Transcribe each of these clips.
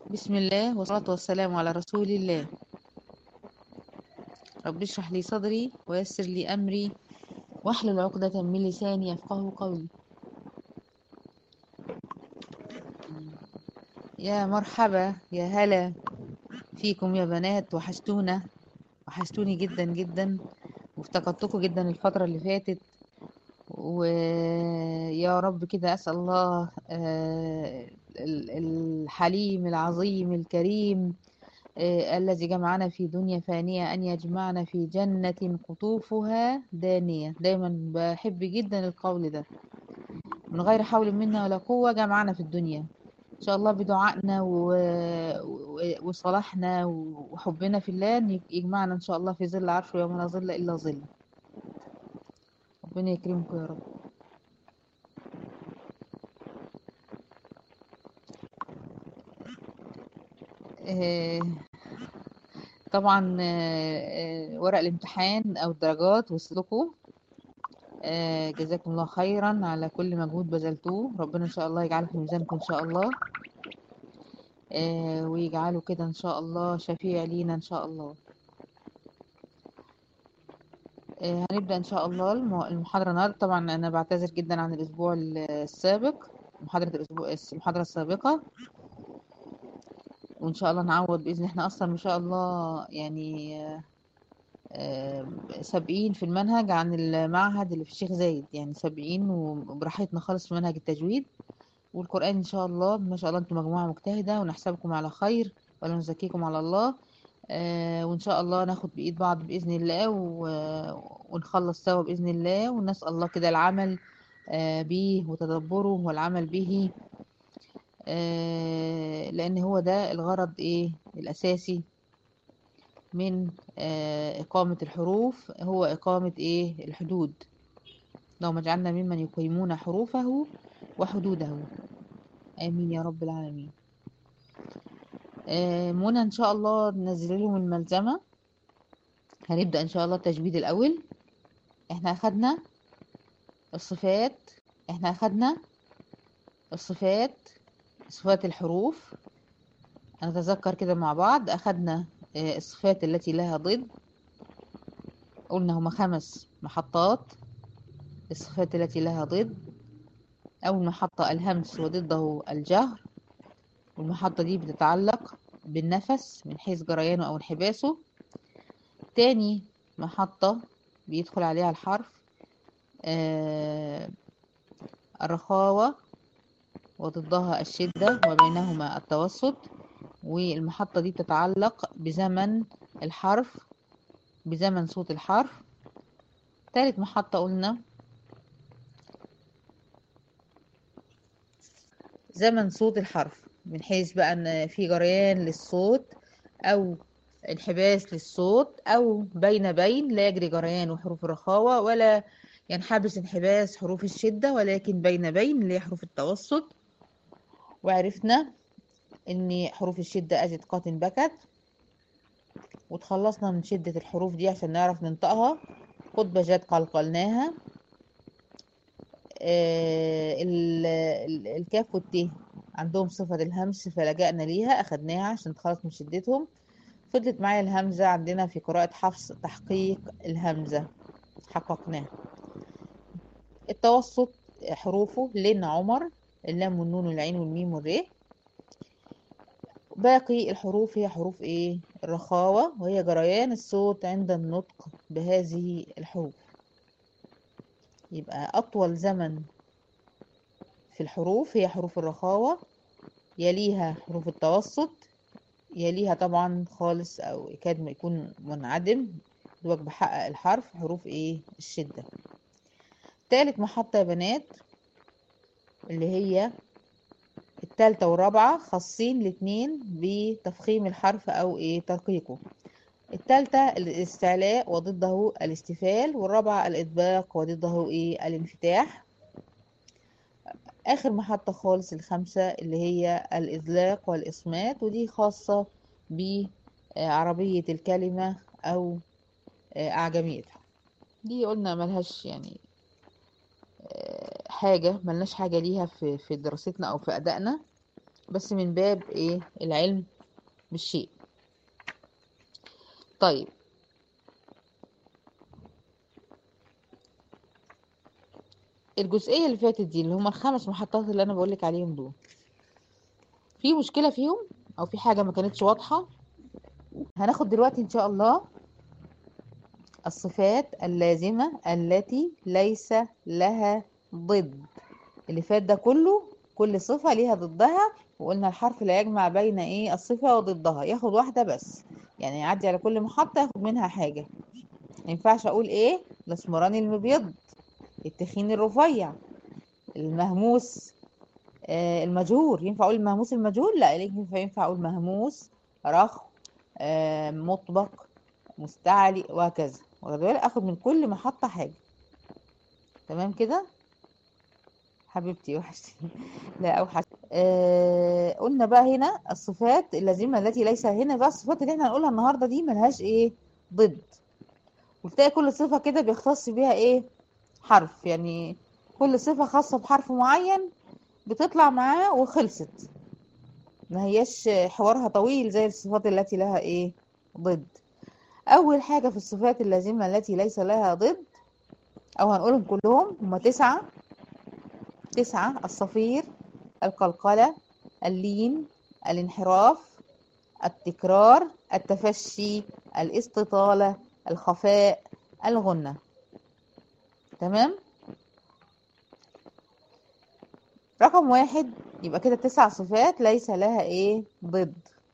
بسم الله والصلاة والسلام على رسول الله رب اشرح لي صدري ويسر لي أمري واحلل عقدة من لساني يفقه قولي يا مرحبا يا هلا فيكم يا بنات وحشتونا وحشتوني جدا جدا وافتقدتكم جدا الفترة اللي فاتت ويا رب كده أسأل الله آه، ال- الحليم العظيم الكريم آه، الذي جمعنا في دنيا فانية أن يجمعنا في جنة قطوفها دانية دايما بحب جدا القول ده من غير حول منا ولا قوة جمعنا في الدنيا إن شاء الله بدعائنا و... و- وصلاحنا وحبنا في الله إن يجمعنا إن شاء الله في ظل عرشه يوم لا ظل إلا ظل ربنا يكرمكم يا رب آه، طبعا آه، آه، ورق الامتحان او الدرجات وصلكم آه، جزاكم الله خيرا على كل مجهود بذلتوه ربنا ان شاء الله يجعله في ميزانكم ان شاء الله آه، ويجعله كده ان شاء الله شفيع لينا ان شاء الله آه، هنبدأ ان شاء الله الم- المحاضرة النهارده طبعا انا بعتذر جدا عن الاسبوع السابق محاضرة الاسبوع المحاضرة السابقة وان شاء الله نعوض باذن احنا اصلا ما شاء الله يعني آه، آه، سابقين في المنهج عن المعهد اللي في الشيخ زايد يعني سابقين وبراحتنا خالص في منهج التجويد والقرآن إن شاء الله ما شاء الله أنتم مجموعة مجتهدة ونحسبكم على خير ولا نزكيكم على الله آه، وإن شاء الله ناخد بإيد بعض بإذن الله و- ونخلص سوا بإذن الله ونسأل الله كده العمل آه، به وتدبره والعمل به آه، لأن هو ده الغرض إيه الأساسي من آه، إقامة الحروف هو إقامة إيه الحدود اللهم اجعلنا ممن يقيمون حروفه وحدوده آمين يا رب العالمين آه، منى إن شاء الله ننزل لهم الملزمة هنبدأ إن شاء الله التجويد الأول إحنا أخدنا الصفات إحنا أخدنا الصفات صفات الحروف هنتذكر كده مع بعض أخدنا آه، الصفات التي لها ضد قلنا هما خمس محطات الصفات التي لها ضد أول محطة الهمس وضده الجهر والمحطة دي بتتعلق بالنفس من حيث جريانه أو انحباسه تاني محطة بيدخل عليها الحرف آه الرخاوة وضدها الشدة وبينهما التوسط والمحطة دي بتتعلق بزمن الحرف بزمن صوت الحرف تالت محطة قلنا زمن صوت الحرف من حيث بقى ان في جريان للصوت او انحباس للصوت او بين بين لا يجري جريان وحروف الرخاوة ولا ينحبس انحباس حروف الشدة ولكن بين بين اللي هي حروف التوسط وعرفنا ان حروف الشدة ازت قات بكت وتخلصنا من شدة الحروف دي عشان نعرف ننطقها خطبة جات قلقلناها آه، ال- ال- الكاف والت عندهم صفة الهمس فلجأنا ليها أخدناها عشان نتخلص من شدتهم فضلت معايا الهمزة عندنا في قراءة حفص تحقيق الهمزة حققناها التوسط حروفه لن عمر اللام والنون والعين والميم والر باقي الحروف هي حروف ايه الرخاوة وهي جريان الصوت عند النطق بهذه الحروف يبقى أطول زمن في الحروف هي حروف الرخاوة يليها حروف التوسط يليها طبعا خالص أو يكاد ما يكون منعدم دوك بحقق الحرف حروف ايه الشدة تالت محطة يا بنات اللي هي التالتة والرابعة خاصين الاتنين بتفخيم الحرف أو ايه ترقيقه التالتة الاستعلاء وضده الاستفال والرابعة الإطباق وضده ايه الانفتاح آخر محطة خالص الخامسة اللي هي الإذلاق والإصمات ودي خاصة بعربية الكلمة أو آه، أعجميتها دي قلنا ملهاش يعني آه، حاجة ملناش حاجة ليها في في دراستنا أو في أدائنا بس من باب ايه العلم بالشيء طيب الجزئية اللي فاتت دي اللي هما الخمس محطات اللي انا بقولك عليهم دول في مشكلة فيهم او في حاجة ما كانتش واضحة هناخد دلوقتي ان شاء الله الصفات اللازمة التي ليس لها ضد اللي فات ده كله كل صفة ليها ضدها وقلنا الحرف لا يجمع بين ايه الصفة وضدها ياخد واحدة بس يعني يعدي على كل محطة ياخد منها حاجة ما ينفعش اقول ايه الاسمراني المبيض التخين الرفيع المهموس آه المجهور ينفع اقول المهموس المجهور لا ينفع ينفع اقول مهموس رخو آه مطبق مستعلي وهكذا واخد بالك اخد من كل محطة حاجة تمام كده حبيبتي وحشتي لا اوحش آه قلنا بقى هنا الصفات اللازمة التي ليس هنا بقى الصفات اللي احنا هنقولها النهاردة دي ملهاش ايه ضد وتلاقي كل صفة كده بيختص بيها ايه حرف يعني كل صفة خاصة بحرف معين بتطلع معاه وخلصت ما هياش حوارها طويل زي الصفات التي لها ايه ضد اول حاجة في الصفات اللازمة التي ليس لها ضد او هنقولهم كلهم هما تسعة تسعة الصفير القلقلة اللين الانحراف التكرار التفشي الاستطالة الخفاء الغنة تمام رقم واحد يبقى كده تسع صفات ليس لها ايه ضد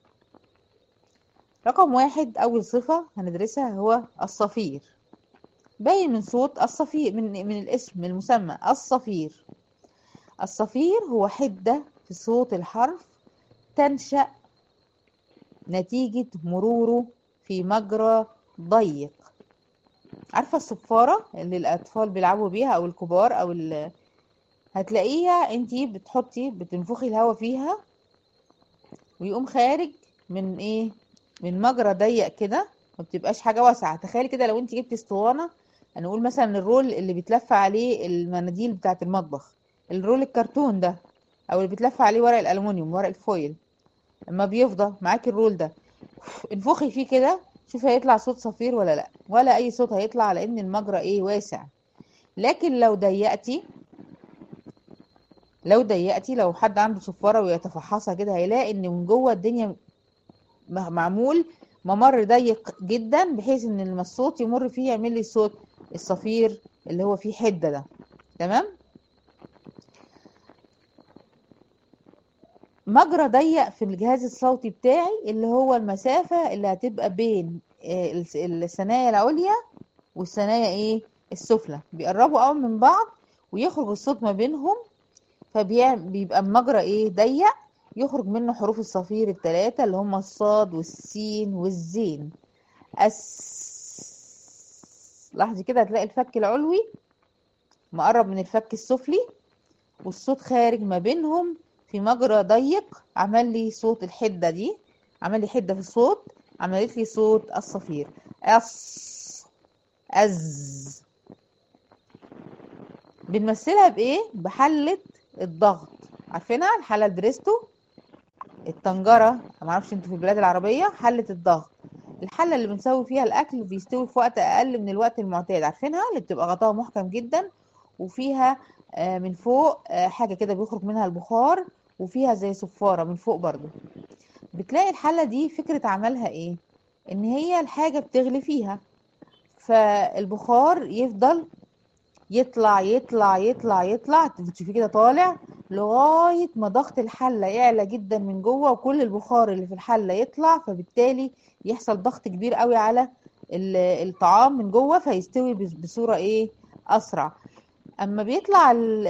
رقم واحد اول صفة هندرسها هو الصفير باين من صوت الصفير من من الاسم من المسمى الصفير الصفير هو حدة في صوت الحرف تنشأ نتيجة مروره في مجرى ضيق عارفة الصفارة اللي الأطفال بيلعبوا بيها أو الكبار أو ال... هتلاقيها انتي بتحطي بتنفخي الهواء فيها ويقوم خارج من ايه من مجرى ضيق كده ما بتبقاش حاجة واسعة تخيلي كده لو انتي جبتي اسطوانة هنقول مثلا الرول اللي بيتلف عليه المناديل بتاعة المطبخ الرول الكرتون ده او اللي بيتلف عليه ورق الالومنيوم ورق الفويل لما بيفضى معاكي الرول ده انفخي فيه كده شوفي هيطلع صوت صفير ولا لا ولا اي صوت هيطلع لان المجرى ايه واسع لكن لو ضيقتي لو ضيقتي لو حد عنده صفاره ويتفحصها كده هيلاقي ان من جوه الدنيا معمول ممر ضيق جدا بحيث ان لما الصوت يمر فيه يعمل لي صوت الصفير اللي هو فيه حده ده تمام مجرى ضيق في الجهاز الصوتي بتاعي اللي هو المسافة اللي هتبقى بين الثنايا العليا والثنايا ايه السفلى بيقربوا قوي من بعض ويخرج الصوت ما بينهم فبيبقى المجرى ايه ضيق يخرج منه حروف الصفير الثلاثة اللي هم الصاد والسين والزين أس لاحظي كده هتلاقي الفك العلوي مقرب من الفك السفلي والصوت خارج ما بينهم في مجرى ضيق عمل لي صوت الحدة دي عمل لي حدة في الصوت عملت لي صوت الصفير أص أز بنمثلها بإيه؟ بحلة الضغط عارفينها الحلة البريستو الطنجرة معرفش انتوا في البلاد العربية حلة الضغط الحلة اللي بنسوي فيها الأكل بيستوي في وقت أقل من الوقت المعتاد عارفينها اللي بتبقى غطاها محكم جدا وفيها من فوق حاجة كده بيخرج منها البخار وفيها زي صفارة من فوق برضو بتلاقي الحلة دي فكرة عملها ايه ان هي الحاجة بتغلي فيها فالبخار يفضل يطلع يطلع يطلع يطلع تشوفيه كده طالع لغاية ما ضغط الحلة يعلى جدا من جوه وكل البخار اللي في الحلة يطلع فبالتالي يحصل ضغط كبير قوي على الطعام من جوه فيستوي بصورة ايه اسرع اما بيطلع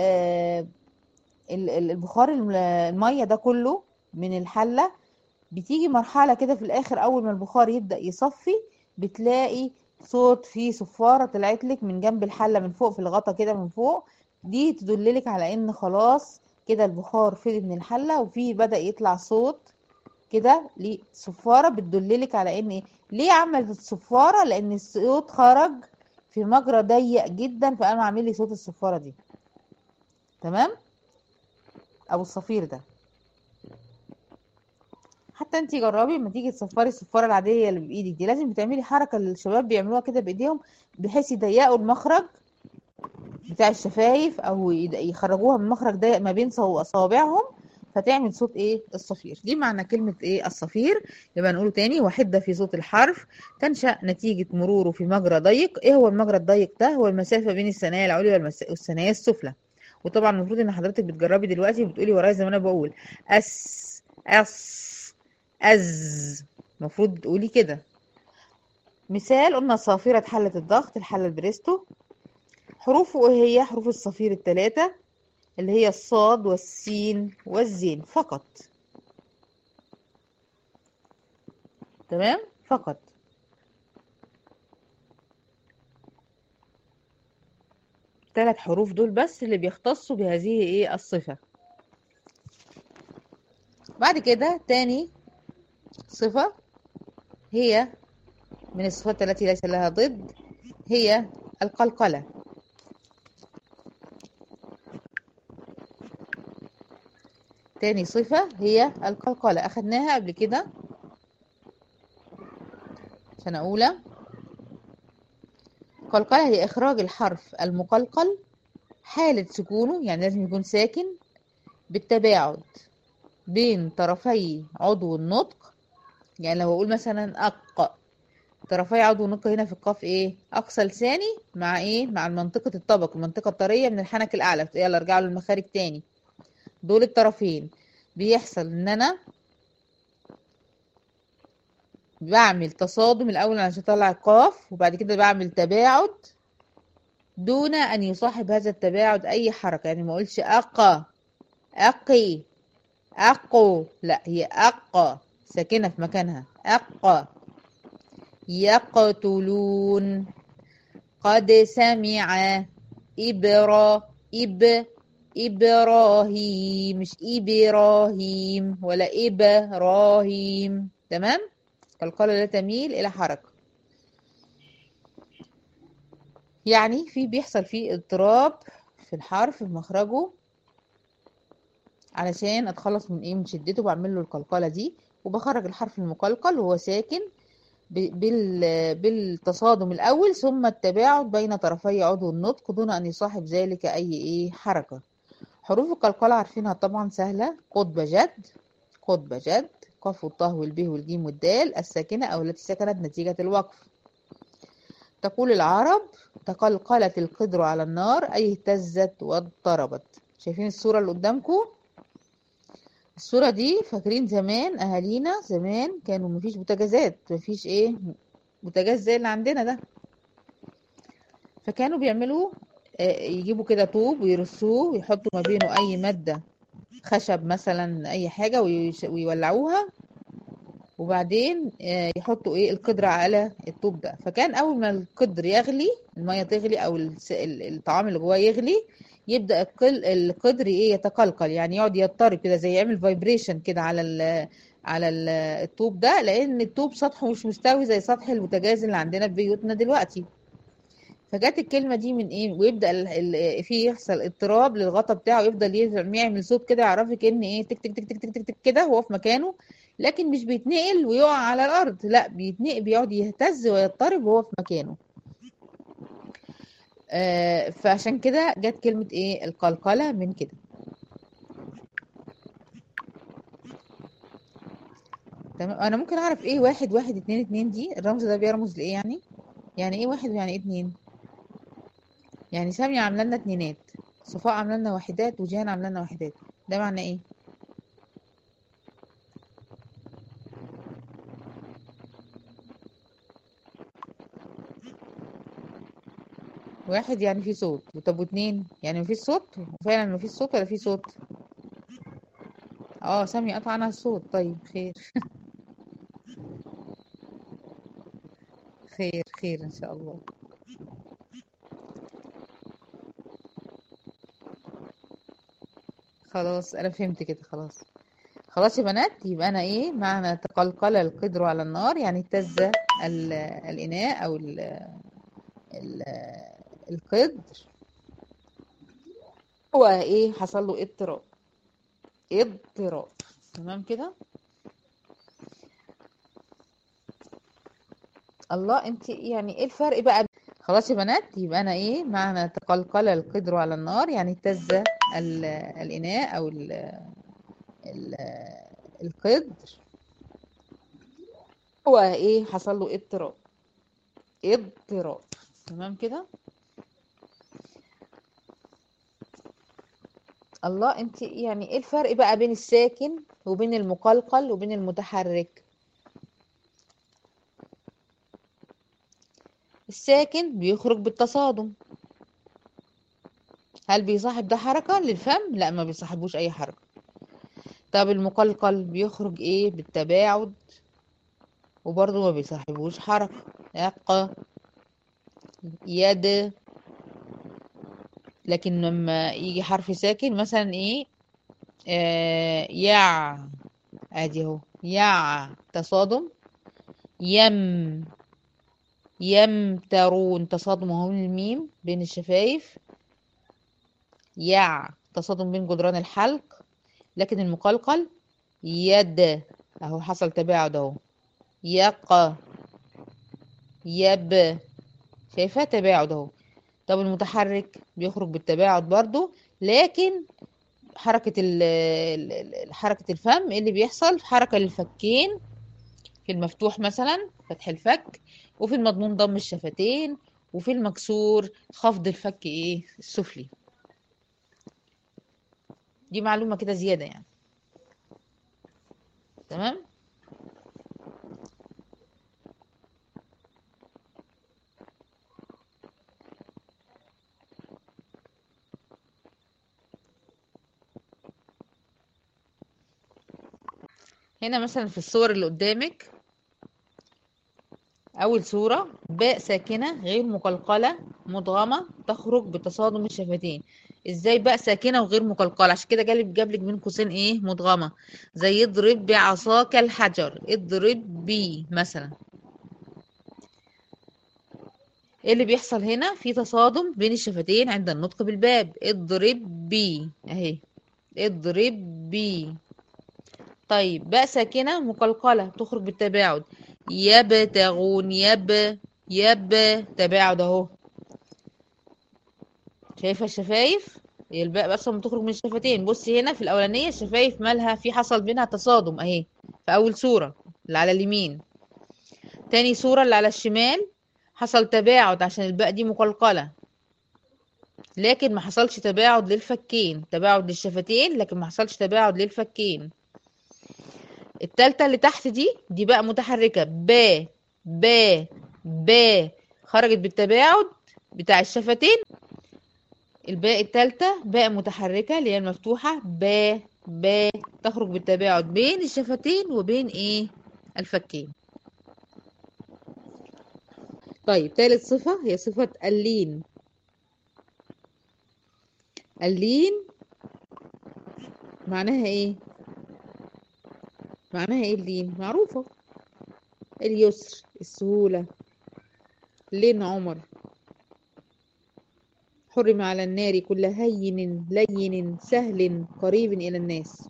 البخار المية ده كله من الحلة بتيجي مرحلة كده في الاخر اول ما البخار يبدأ يصفي بتلاقي صوت فيه صفارة طلعت لك من جنب الحلة من فوق في الغطا كده من فوق دي تدللك على ان خلاص كده البخار فضي من الحلة وفي بدأ يطلع صوت كده صفارة بتدللك على ان ايه ليه عملت الصفارة لان الصوت خرج في مجرى ضيق جدا فقام عامل لي صوت الصفارة دي تمام او الصفير ده حتى انت جربي لما تيجي تصفري الصفاره العاديه اللي بايدك دي لازم بتعملي حركه اللي الشباب بيعملوها كده بايديهم بحيث يضيقوا المخرج بتاع الشفايف او يد- يخرجوها من مخرج ضيق ما بين صو- صوابعهم فتعمل صوت ايه الصفير دي معنى كلمة ايه الصفير يبقى نقوله تاني وحدة في صوت الحرف تنشأ نتيجة مروره في مجرى ضيق ايه هو المجرى الضيق ده هو المسافة بين الثنايا العليا والمس- والثنايا السفلى وطبعا المفروض ان حضرتك بتجربي دلوقتي وبتقولي ورايا زي ما انا بقول اس اس از المفروض تقولي كده مثال قلنا صافرة حلة الضغط الحلة البريستو حروفه ايه هي حروف الصفير الثلاثة اللي هي الصاد والسين والزين فقط تمام فقط ثلاث حروف دول بس اللي بيختصوا بهذه ايه الصفة بعد كده تاني صفة هي من الصفات التي ليس لها ضد هي القلقلة تاني صفة هي القلقلة أخدناها قبل كده سنة أولى القلقلة هي إخراج الحرف المقلقل حالة سكونه يعني لازم يكون ساكن بالتباعد بين طرفي عضو النطق يعني لو أقول مثلا أق طرفي عضو النطق هنا في القاف إيه أقصى لساني مع إيه مع منطقة الطبق المنطقة الطرية من الحنك الأعلى يلا ارجعوا للمخارج تاني دول الطرفين بيحصل ان انا بعمل تصادم الاول عشان اطلع القاف وبعد كده بعمل تباعد دون ان يصاحب هذا التباعد اي حركه يعني ما اقولش اقى اقي اقو لا هي اقى ساكنه في مكانها اقى يقتلون قد سمع إبرا إب إبراهيم مش إبراهيم ولا إبراهيم تمام القلقلة لا تميل إلى حركة يعني في بيحصل فيه اضطراب في الحرف في مخرجه علشان اتخلص من ايه من شدته بعمل له القلقلة دي وبخرج الحرف المقلقل وهو ساكن ب- بال- بالتصادم الأول ثم التباعد بين طرفي عضو النطق دون أن يصاحب ذلك أي إيه حركة حروف القلقلة عارفينها طبعا سهلة قطب جد قطب جد قاف والطه والب والجيم والدال الساكنة أو التي سكنت نتيجة الوقف تقول العرب تقلقلت القدر على النار أي اهتزت واضطربت شايفين الصورة اللي قدامكم الصورة دي فاكرين زمان أهالينا زمان كانوا مفيش بوتاجازات مفيش إيه بوتاجاز زي اللي عندنا ده فكانوا بيعملوا آه، يجيبوا كده طوب ويرصوه ويحطوا ما بينه أي مادة خشب مثلا أي حاجة ويش- ويولعوها وبعدين آه، يحطوا ايه القدر على الطوب ده فكان اول ما القدر يغلي الميه تغلي او الس- ال- الطعام اللي جواه يغلي يبدا القل القدر ايه يتقلقل يعني يقعد يضطرب كده زي يعمل فايبريشن كده على ال على ال- الطوب ده لان الطوب سطحه مش مستوي زي سطح البوتاجاز اللي عندنا في بيوتنا دلوقتي فجت الكلمه دي من ايه ويبدا ال- ال- في يحصل اضطراب للغطا بتاعه يفضل يعمل يعمل صوت كده يعرفك ان ايه تك تك تك تك تك تك, تك كده وهو في مكانه لكن مش بيتنقل ويقع على الارض لا بيتنقل بيقعد يهتز ويضطرب وهو في مكانه آه فعشان كده جت كلمة ايه القلقلة من كده تمام انا ممكن اعرف ايه واحد واحد اتنين اتنين دي الرمز ده بيرمز لايه يعني يعني ايه واحد ويعني ايه اتنين يعني سامية عاملة لنا اتنينات صفاء عاملة لنا واحدات وجيهان عاملة لنا واحدات ده معناه ايه واحد يعني في صوت طب واتنين يعني مفيش صوت وفعلا مفيش صوت ولا في صوت اه سامية قطع عنها الصوت طيب خير خير خير ان شاء الله خلاص انا فهمت كده خلاص خلاص يا بنات يبقى انا ايه معنى تقلقل القدر على النار يعني اهتز ال- الاناء او ال ال القدر هو ايه حصل له اضطراب اضطراب تمام كده الله انت يعني ايه الفرق بقى خلاص يا بنات يبقى انا ايه معنى تقلقل القدر على النار يعني اهتز ال- الاناء او ال ال القدر هو ايه حصل له اضطراب اضطراب تمام كده الله انت يعني ايه الفرق بقى بين الساكن وبين المقلقل وبين المتحرك الساكن بيخرج بالتصادم هل بيصاحب ده حركة للفم لا ما بيصاحبوش اي حركة طب المقلقل بيخرج ايه بالتباعد وبرضه ما بيصاحبوش حركة يق يد لكن لما يجي حرف ساكن مثلا ايه آه يع ادي اهو يع تصادم يم يمترون تصادم اهو من الميم بين الشفايف يع تصادم بين جدران الحلق لكن المقلقل يد اهو حصل تباعد اهو يق يب شايفاه تباعد اهو طب المتحرك بيخرج بالتباعد برضو لكن حركة ال- ال- ال- حركة الفم إيه اللي بيحصل حركة للفكين في المفتوح مثلا فتح الفك وفي المضموم ضم الشفتين وفي المكسور خفض الفك ايه السفلي دي معلومة كده زيادة يعني تمام هنا مثلا في الصور اللي قدامك أول صورة باء ساكنة غير مقلقلة مدغمة تخرج بتصادم الشفتين ازاي باء ساكنة وغير مقلقلة عشان كده جالب جابلك بين قوسين ايه مدغمة زي اضرب بعصاك الحجر اضرب بي مثلا ايه اللي بيحصل هنا في تصادم بين الشفتين عند النطق بالباب اضرب بي اهي اضرب بي طيب باء ساكنة مقلقلة تخرج بالتباعد يبتغون يب يب تباعد اهو شايفة الشفايف هي الباء بس لما تخرج من الشفتين بصي هنا في الأولانية الشفايف مالها في حصل بينها تصادم اهي في أول صورة اللي على اليمين تاني صورة اللي على الشمال حصل تباعد عشان الباء دي مقلقلة لكن ما حصلش تباعد للفكين تباعد للشفتين لكن ما حصلش تباعد للفكين التالتة اللي تحت دي دي بقى متحركة ب ب ب خرجت بالتباعد بتاع الشفتين الباء التالتة باء متحركة اللي هي المفتوحة ب ب تخرج بالتباعد بين الشفتين وبين ايه الفكين طيب تالت صفة هي صفة اللين اللين معناها ايه معناها ايه اللين معروفة اليسر السهولة لين عمر حرم على النار كل هين لين سهل قريب إلى الناس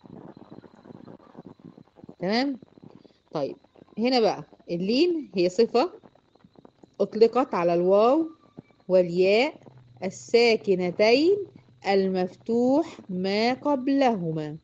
تمام طيب هنا بقى اللين هي صفة أطلقت على الواو والياء الساكنتين المفتوح ما قبلهما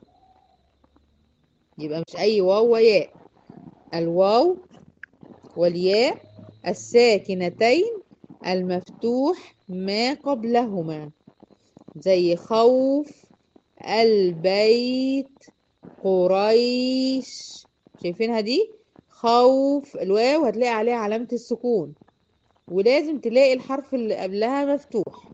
يبقى مش أي واو وياء الواو والياء الساكنتين المفتوح ما قبلهما زي خوف البيت قريش شايفينها دي خوف الواو هتلاقي عليها علامة السكون ولازم تلاقي الحرف اللي قبلها مفتوح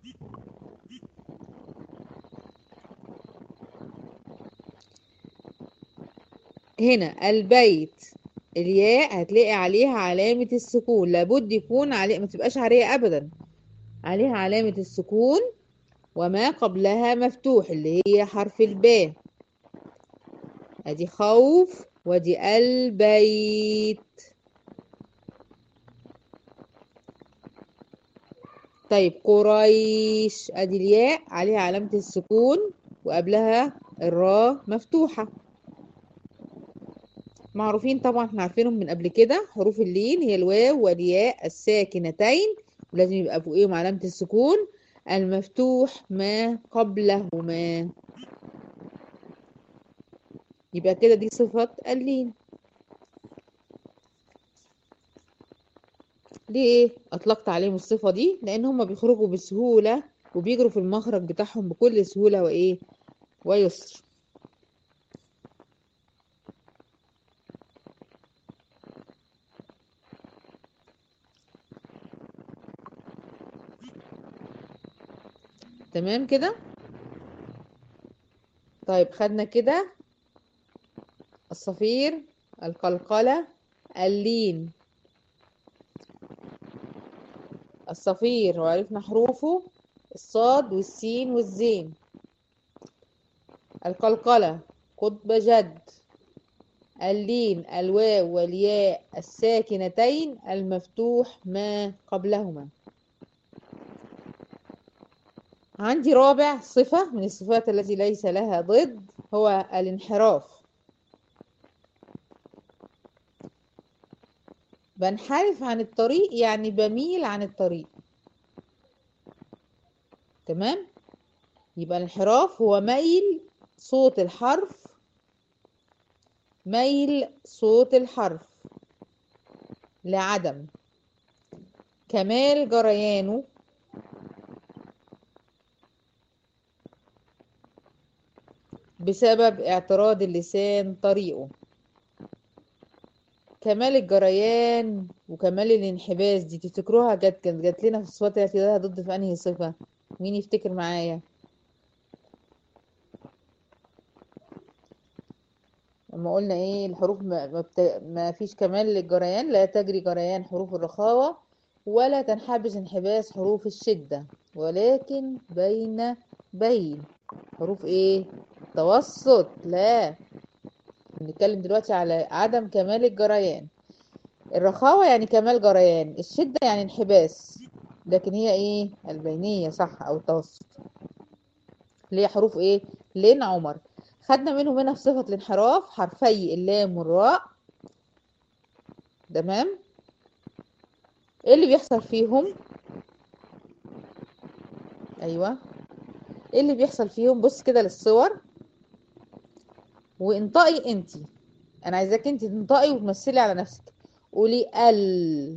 هنا البيت الياء هتلاقي عليها علامة السكون لابد يكون عليه ما تبقاش عارية أبدا عليها علامة السكون وما قبلها مفتوح اللي هي حرف الباء ادي خوف ودي البيت طيب قريش ادي الياء عليها علامة السكون وقبلها الراء مفتوحة معروفين طبعا احنا عارفينهم من قبل كده حروف اللين هي الواو والياء الساكنتين ولازم يبقى فوقيهم علامة السكون المفتوح ما قبلهما يبقى كده دي صفة اللين ليه اطلقت عليهم الصفة دي لان هم بيخرجوا بسهولة وبيجروا في المخرج بتاعهم بكل سهولة وايه ويسر تمام كده طيب خدنا كده الصفير القلقلة اللين الصفير وعرفنا حروفه الصاد والسين والزين القلقلة قطب جد اللين الواو والياء الساكنتين المفتوح ما قبلهما عندي رابع صفة من الصفات التي ليس لها ضد هو الانحراف بنحرف عن الطريق يعني بميل عن الطريق تمام يبقى الانحراف هو ميل صوت الحرف ميل صوت الحرف لعدم كمال جريانه بسبب اعتراض اللسان طريقه كمال الجريان وكمال الانحباس دي تفتكروها جت كانت جات لنا في الصفات التي لها ضد في انهي صفة مين يفتكر معايا لما قلنا ايه الحروف ما, ما, بت... ما فيش كمال للجريان لا تجري جريان حروف الرخاوة ولا تنحبس انحباس حروف الشدة ولكن بين بين حروف ايه توسط لا بنتكلم دلوقتي على عدم كمال الجريان الرخاوة يعني كمال جريان الشدة يعني انحباس لكن هي ايه البينية صح او التوسط اللي هي حروف ايه لين عمر خدنا منهم هنا في صفة الانحراف حرفي اللام والراء تمام ايه اللي بيحصل فيهم ايوه ايه اللي بيحصل فيهم بص كده للصور وانطقي انتي انا عايزاك انتي تنطقي وتمثلي على نفسك قولي ال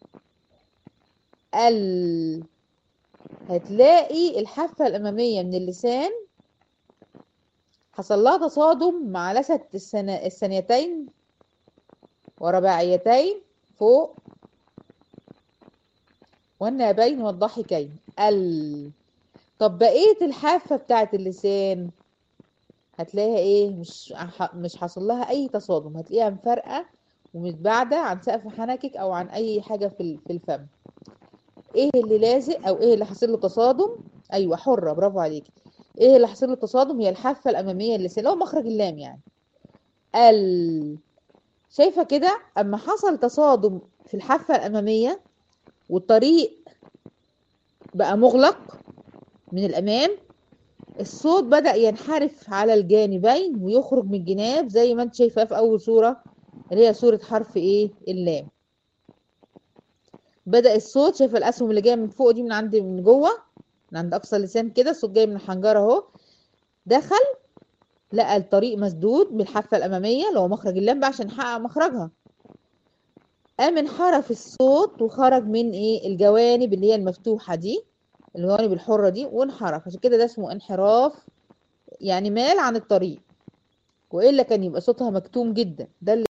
ال هتلاقي الحافة الأمامية من اللسان حصل لها تصادم مع لثة السنة الثانيتين ورباعيتين فوق والنابين والضاحكين ال طب بقية الحافة بتاعت اللسان هتلاقيها ايه مش مش حاصل لها اي تصادم هتلاقيها مفرقة ومتباعدة عن سقف حنكك او عن اي حاجة في في الفم ايه اللي لازق او ايه اللي حاصل له تصادم ايوه حرة برافو عليكي ايه اللي حاصل له تصادم هي الحافة الامامية اللسان اللي هو مخرج اللام يعني ال شايفة كده اما حصل تصادم في الحافة الامامية والطريق بقى مغلق من الامام الصوت بدأ ينحرف على الجانبين ويخرج من الجناب زي ما انت شايفاه في اول صورة اللي هي صورة حرف ايه اللام بدأ الصوت شايفه الاسهم اللي جايه من فوق دي من عند من جوه من عند اقصى اللسان كده الصوت جاي من الحنجره اهو دخل لقى الطريق مسدود بالحافه الاماميه اللي هو مخرج اللام بقى عشان يحقق مخرجها قام انحرف الصوت وخرج من ايه الجوانب اللي هي المفتوحه دي الجوانب الحره دي وانحرف عشان كده ده اسمه انحراف يعني مال عن الطريق والا كان يبقى صوتها مكتوم جدا ده اللي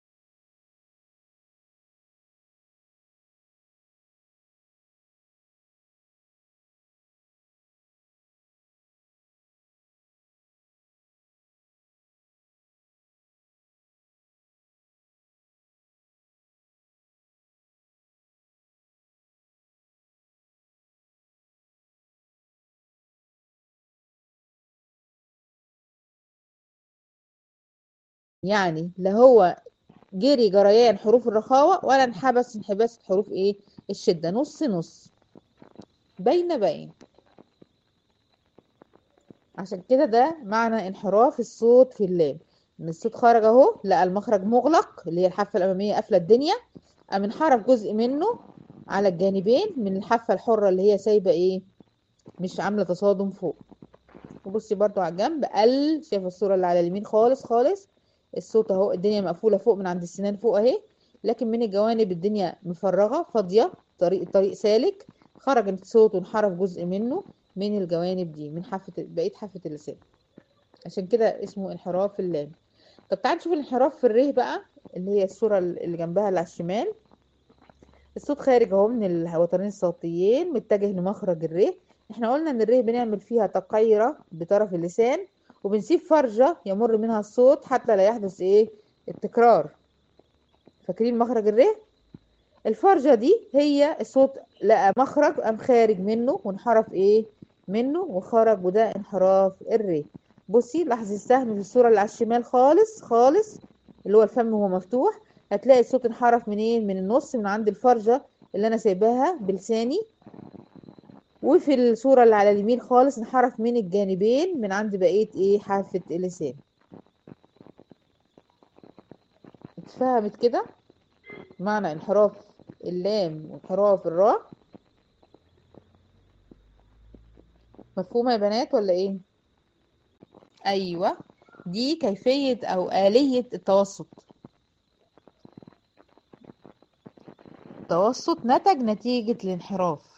يعني لا هو جري جريان حروف الرخاوة ولا انحبس انحباس حروف ايه الشدة نص نص بين بين عشان كده ده معنى انحراف الصوت في اللام ان الصوت خرج اهو لقى المخرج مغلق اللي هي الحافة الأمامية قافلة الدنيا قام انحرف جزء منه على الجانبين من الحافة الحرة اللي هي سايبة ايه مش عاملة تصادم فوق وبصي برضو على الجنب قل شايفة الصورة اللي على اليمين خالص خالص الصوت اهو الدنيا مقفولة فوق من عند السنان فوق اهي لكن من الجوانب الدنيا مفرغة فاضية طريق الطريق سالك خرج الصوت وانحرف جزء منه من الجوانب دي من حافة بقية حافة اللسان عشان كده اسمه انحراف اللام طب تعالى نشوف الانحراف في الره بقى اللي هي الصورة اللي جنبها اللي على الشمال الصوت خارج اهو من الوترين الصوتيين متجه لمخرج الره احنا قلنا ان الره بنعمل فيها تقيرة بطرف اللسان وبنسيب فرجة يمر منها الصوت حتى لا يحدث ايه التكرار فاكرين مخرج الره الفرجة دي هي الصوت لقى مخرج قام خارج منه وانحرف ايه منه وخرج وده انحراف الري بصي لاحظي السهم في الصورة اللي على الشمال خالص خالص اللي هو الفم وهو مفتوح هتلاقي الصوت انحرف منين من النص من عند الفرجة اللي انا سايباها بلساني وفي الصورة اللي على اليمين خالص انحرف من الجانبين من عند بقية ايه حافة اللسان اتفهمت كده معنى انحراف اللام وانحراف الراء مفهومة يا بنات ولا ايه ايوه دي كيفية او آلية التوسط التوسط نتج نتيجة الانحراف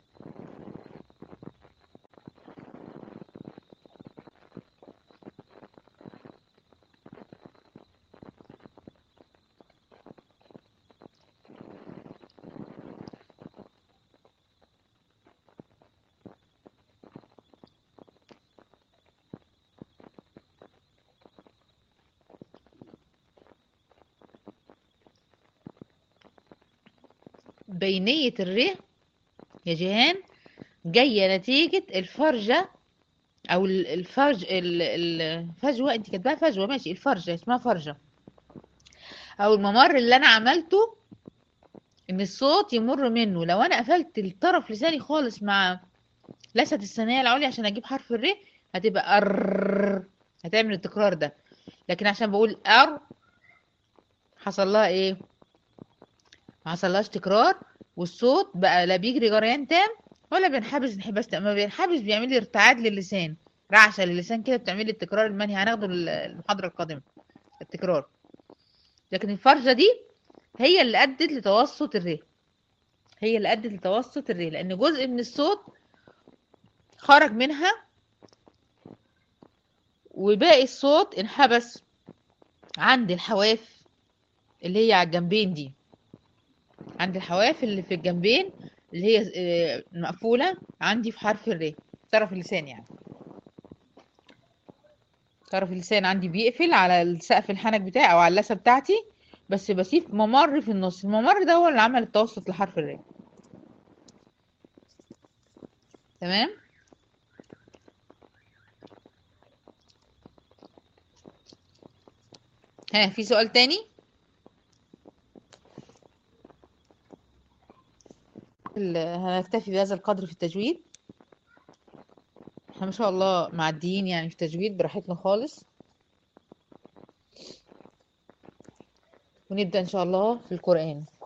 بينية الر يا جيهان جاية نتيجة الفرجة أو ال- الفرج ال- ال- الفجوة أنت كاتباها فجوة ماشي الفرجة اسمها فرجة أو الممر اللي أنا عملته إن الصوت يمر منه لو أنا قفلت الطرف لساني خالص مع لثة الثانية العليا عشان أجيب حرف الر هتبقى أر هتعمل التكرار ده لكن عشان بقول أر حصل لها إيه؟ ما حصلهاش تكرار والصوت بقى لا بيجري جريان تام ولا بينحبس انحباس تام ما بينحبس بيعمل لي ارتعاد للسان رعشه للسان كده بتعمل لي التكرار المنهي هناخده ال- المحاضره القادمه التكرار لكن الفرجه دي هي اللي ادت لتوسط الر هي اللي ادت لتوسط الر لان جزء من الصوت خرج منها وباقي الصوت انحبس عند الحواف اللي هي على الجنبين دي عند الحواف اللي في الجنبين اللي هي آه، مقفولة عندي في حرف الر طرف اللسان يعني طرف اللسان عندي بيقفل على السقف الحنك بتاعي او على اللثة بتاعتي بس بسيب ممر في النص الممر ده هو اللي عمل التوسط لحرف الر تمام ها في سؤال تاني ال- هنكتفي بهذا القدر في التجويد احنا ما شاء الله معديين يعني في التجويد براحتنا خالص ونبدأ إن شاء الله في القرآن